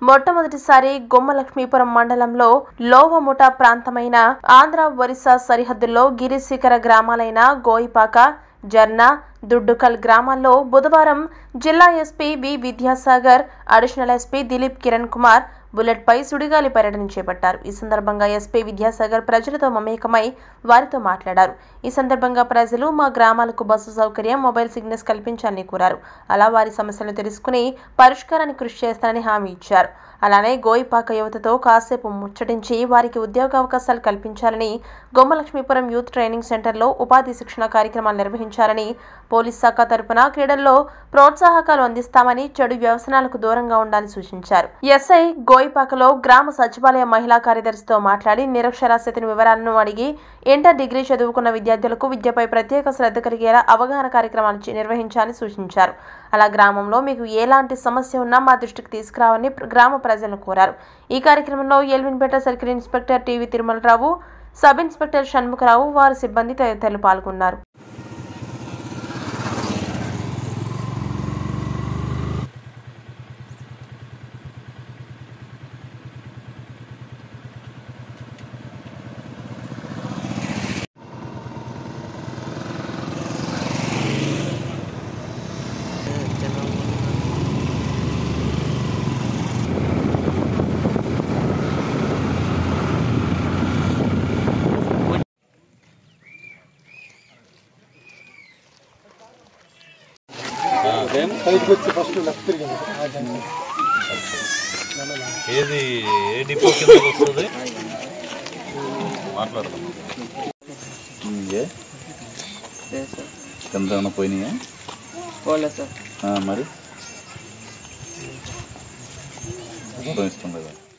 మొట్టమొదటిసారి గుమ్మలక్ష్మీపురం మండలంలో లోవముఠ ప్రాంతమైన ఆంధ్ర ఒరిస్సా సరిహద్దుల్లో గిరిశిఖర గ్రామాలైన గోయిపాక జర్నా దుడ్డుకల్ గ్రామాల్లో బుధవారం జిల్లా SP V Vidyasagar additional SP Dilip Kiran Kumar bullet పై సుడిగాలి పర్యటన చేపట్టారు ఈ సందర్భంగా ఎస్పీ విద్యాసాగర్ ప్రజలతో మమేకమై వారితో మాట్లాడారు ఈ సందర్భంగా ప్రజలు మా గ్రామాలకు బస్సు సౌకర్యం మొబైల్ సిగ్నల్స్ కల్పించాలని కోరారు అలా వారి సమస్యలను తెలుసుకుని పరిష్కారానికి కృషి చేస్తానని హామీ ఇచ్చారు అలానే గోయిపాక యువతతో కాసేపు ముచ్చటించి వారికి ఉద్యోగావకాశాలు కల్పించాలని గొమ్మలక్ష్మీపురం యూత్ ట్రైనింగ్ సెంటర్లో ఉపాధి శిక్షణ కార్యక్రమాలు నిర్వహించాలని పోలీస్ శాఖ తరపున క్రీడల్లో ప్రోత్సాహకాలు అందిస్తామని చెడు వ్యవసనాలకు దూరంగా ఉండాలని సూచించారు ఎస్ఐ గోయిపాకలో గ్రామ సచివాలయ మహిళా కార్యదర్శితో మాట్లాడి నిరక్షరాస్యతని వివరాలను అడిగి ఇంటర్ డిగ్రీ చదువుకున్న విద్యార్థులకు విద్యపై ప్రత్యేక శ్రద్ధ కలిగేలా అవగాహన కార్యక్రమాలు చి- నిర్వహించాలని సూచించారు అలా గ్రామంలో మీకు ఎలాంటి సమస్య ఉన్నా మా దృష్టికి తీసుకురావని ప్ర- గ్రామ ప్రజలను కోరారు ఈ కార్యక్రమంలో Elwinpet circle inspector TV Tirumalarao sub inspector Shanmukharao వారి సిబ్బంది తదితరులు పాల్గొన్నారు సైడ్కి వచ్చి ఫస్ట్ లెఫ్ట్ తిరిగింది ఆ జంక్షన్. ఏది ఏ డిపో కిందకి వస్తుంది మాట్లాడదాం ఏ కింద ఏమైనా పోయినాయా పోలే సార్ ఆ, మరి మొత్తం ఇష్టం లేదా